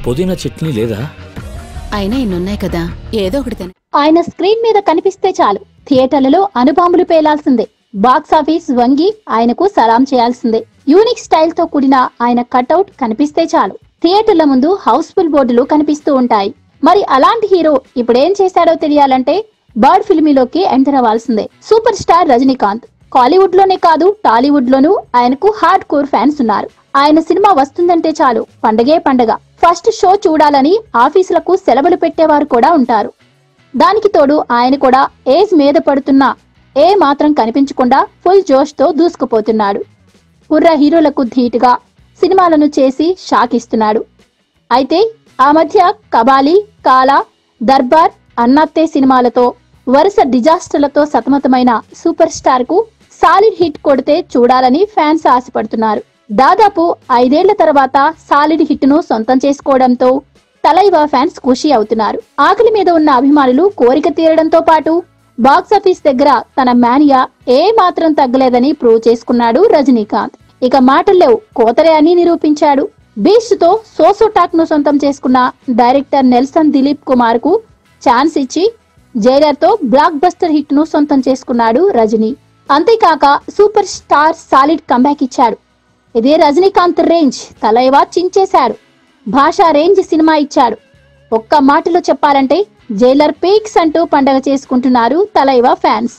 పుదీనా చట్నీ లేదా అయినా ఇన్నున్నాయి కదా ఏదో ఒకటి తిన ఆయన స్క్రీన్ మీద కనిపిస్తే చాలు థియేటర్లలో అనుబాంబులు పేలాల్సిందే బాక్స్ ఆఫీస్ వంగి ఆయనకు సలాం చేయాల్సిందే యూనిక్ స్టైల్ తో కూడిన ఆయన కటౌట్ కనిపిస్తే చాలు థియేటర్ల ముందు హౌస్ఫుల్ బోర్డులు కనిపిస్తూ ఉంటాయి మరి అలాంటి హీరో ఇప్పుడేం చేశాడో తెలియాలంటే బర్డ్ ఫిల్మీలోకి ఎంటర్ అవ్వాల్సిందే సూపర్ స్టార్ రజనీకాంత్ కాలీవుడ్ లోనే కాదు టాలీవుడ్ లోనూ ఆయనకు హార్డ్ కోర్ ఫ్యాన్స్ ఉన్నారు ఆయన సినిమా వస్తుందంటే చాలు పండగే పండగ ఫస్ట్ షో చూడాలని ఆఫీసులకు సెలవులు పెట్టేవారు కూడా ఉంటారు దానికి తోడు ఆయన కూడా ఏజ్ మీద పడుతున్నా ఏ మాత్రం కనిపించకుండా ఫుల్ జోష్ తో దూసుకుపోతున్నాడు కుర్ర హీరోలకు ధీటుగా సినిమాలను చేసి షాక్ ఇస్తున్నాడు అయితే ఆ మధ్య కబాలి కాలా దర్బార్ అన్నాత్తే సినిమాలతో వరుస డిజాస్టర్లతో సతమతమైన సూపర్ స్టార్ కు సాలిడ్ హిట్ కొడితే చూడాలని ఫ్యాన్స్ ఆశపడుతున్నారు దాదాపు ఐదేళ్ల తర్వాత సాలిడ్ హిట్ ను సొంతం చేసుకోవడంతో తలైవా ఫ్యాన్స్ ఖుషి అవుతున్నారు ఆకలి మీద ఉన్న అభిమానులు కోరిక తీరడంతో పాటు బాక్సాఫీస్ దగ్గర తన మేనియా ఏ మాత్రం తగ్గలేదని ప్రూవ్ చేసుకున్నాడు రజనీకాంత్ ఇక మాటల్లేవు కోతరే అని నిరూపించాడు బీస్ట్ తో సోసో టాక్ ను సొంతం చేసుకున్న డైరెక్టర్ నెల్సన్ దిలీప్ కుమార్ కు ఛాన్స్ ఇచ్చి జైలర్ తో బ్లాక్ బస్టర్ హిట్ ను సొంతం చేసుకున్నాడు రజనీ అంతేకాక సూపర్ స్టార్ సాలిడ్ కంబ్యాక్ ఇచ్చాడు ఇదే రజనీకాంత్ రేంజ్ తలైవా చించేశాడు భాషా రేంజ్ సినిమా ఇచ్చాడు ఒక్క మాటలో చెప్పాలంటే జైలర్ పీక్స్ అంటూ పండగ చేసుకుంటున్నారు తలైవా ఫ్యాన్స్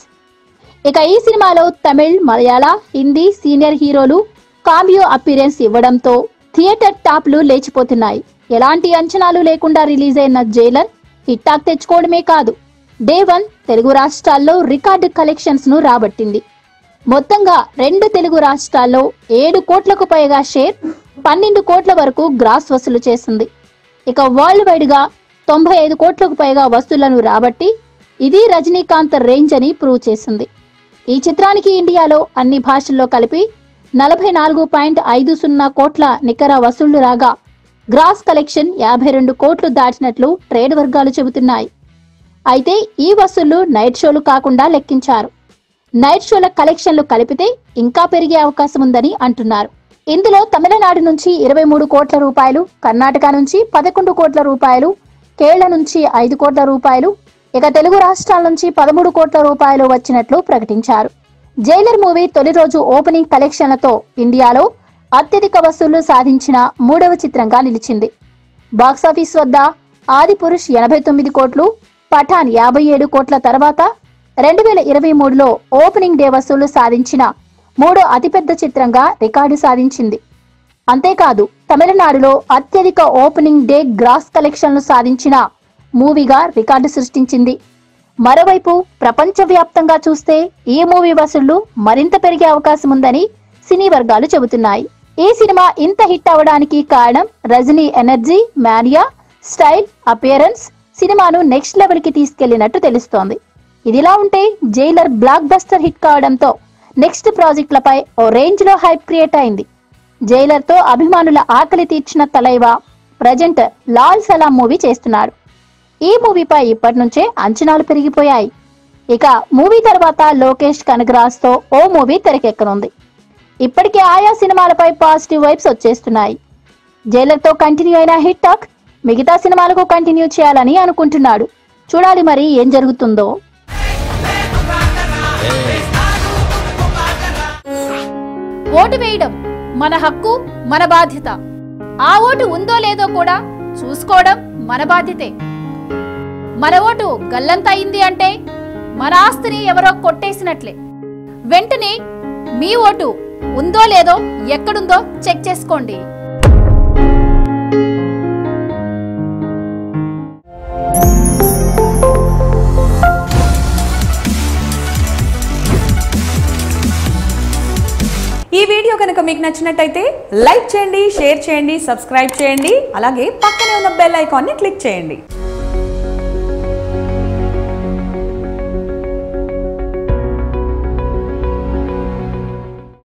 ఇక ఈ సినిమాలో తమిళ్ మలయాళ హిందీ సీనియర్ హీరోలు కామియో అపీరెన్స్ ఇవ్వడంతో థియేటర్ టాప్లు లేచిపోతున్నాయి ఎలాంటి అంచనాలు లేకుండా రిలీజ్ అయిన జైలర్ హిట్టాక్ తెచ్చుకోవడమే కాదు డే వన్ తెలుగు రాష్ట్రాల్లో రికార్డు కలెక్షన్స్ ను రాబట్టింది మొత్తంగా రెండు తెలుగు రాష్ట్రాల్లో ఏడు కోట్లకు పైగా షేర్ పన్నెండు కోట్ల వరకు గ్రాస్ వసూలు చేసింది ఇక వరల్డ్ వైడ్ గా తొంభై ఐదు కోట్లకు పైగా వస్తువులను రాబట్టి ఇది రజనీకాంత్ రేంజ్ అని ప్రూవ్ చేసింది ఈ చిత్రానికి ఇండియాలో అన్ని భాషల్లో కలిపి నలభై నాలుగు పాయింట్ ఐదు సున్నా కోట్ల నికర వసూళ్లు రాగా గ్రాస్ కలెక్షన్ యాభై రెండు కోట్లు దాటినట్లు ట్రేడ్ వర్గాలు చెబుతున్నాయి అయితే ఈ వసూళ్లు నైట్ షోలు కాకుండా లెక్కించారు నైట్ షోల కలెక్షన్లు కలిపితే ఇంకా పెరిగే అవకాశం ఉందని అంటున్నారు ఇందులో తమిళనాడు నుంచి ఇరవై మూడు కోట్ల రూపాయలు కర్ణాటక నుంచి పదకొండు కోట్ల రూపాయలు కేరళ నుంచి ఐదు కోట్ల రూపాయలు ఇక తెలుగు రాష్ట్రాల నుంచి పదమూడు కోట్ల రూపాయలు వచ్చినట్లు ప్రకటించారు జైలర్ మూవీ తొలి రోజు ఓపెనింగ్ కలెక్షన్లతో ఇండియాలో అత్యధిక వసూళ్లు సాధించిన మూడవ చిత్రంగా నిలిచింది బాక్సాఫీస్ వద్ద ఆది పురుష్ ఎనభై తొమ్మిది కోట్లు పఠాన్ యాభై ఏడు కోట్ల తర్వాత రెండు వేల ఇరవై మూడులో ఓపెనింగ్ డే వసూళ్లు సాధించిన మూడో అతిపెద్ద చిత్రంగా రికార్డు సాధించింది అంతేకాదు తమిళనాడులో అత్యధిక ఓపెనింగ్ డే గ్రాస్ కలెక్షన్లు సాధించిన మూవీగా రికార్డు సృష్టించింది మరోవైపు ప్రపంచవ్యాప్తంగా చూస్తే ఈ మూవీ వసూళ్లు మరింత పెరిగే అవకాశం ఉందని సినీ వర్గాలు చెబుతున్నాయి ఈ సినిమా ఇంత హిట్ అవడానికి కారణం Rajini energy mania style appearance సినిమాను నెక్స్ట్ లెవెల్ కి తీసుకెళ్లినట్టు తెలుస్తోంది ఇదిలా ఉంటే జైలర్ బ్లాక్ బస్టర్ హిట్ కావడంతో నెక్స్ట్ ప్రాజెక్టులపై ఓ రేంజ్ లో హైప్ క్రియేట్ అయింది జైలర్ తో అభిమానుల ఆకలి తీర్చిన తలైవా ప్రజెంట్ లాల్ సలాం మూవీ చేస్తున్నాడు ఈ మూవీపై ఇప్పటి నుంచే అంచనాలు పెరిగిపోయాయి ఇక మూవీ తర్వాత లోకేష్ కనగరాజ్ తో ఓ మూవీ తెరకెక్కనుంది ఇప్పటికే ఆయా సినిమాలపై పాజిటివ్ వైబ్స్ వచ్చేస్తున్నాయి జైలర్ తో కంటిన్యూ అయిన హిట్ టాక్ మిగతా సినిమాలకు కంటిన్యూ చేయాలని అనుకుంటున్నాడు చూడాలి మరి ఏం జరుగుతుందో ఓటు వేయడం మన హక్కు మన బాధ్యత ఆ ఓటు ఉందో లేదో కూడా చూసుకోవడం మన బాధ్యతే మన ఓటు గల్లంత అయింది అంటే మన ఆస్తిని ఎవరో కొట్టేసినట్లే వెంటనే మీ ఓటు ఉందో లేదో ఎక్కడుందో చెక్ చేసుకోండి ఈ వీడియో కనుక మీకు నచ్చినట్టయితే లైక్ చేయండి షేర్ చేయండి సబ్స్క్రైబ్ చేయండి అలాగే పక్కనే ఉన్న బెల్ ఐకాన్ని క్లిక్ చేయండి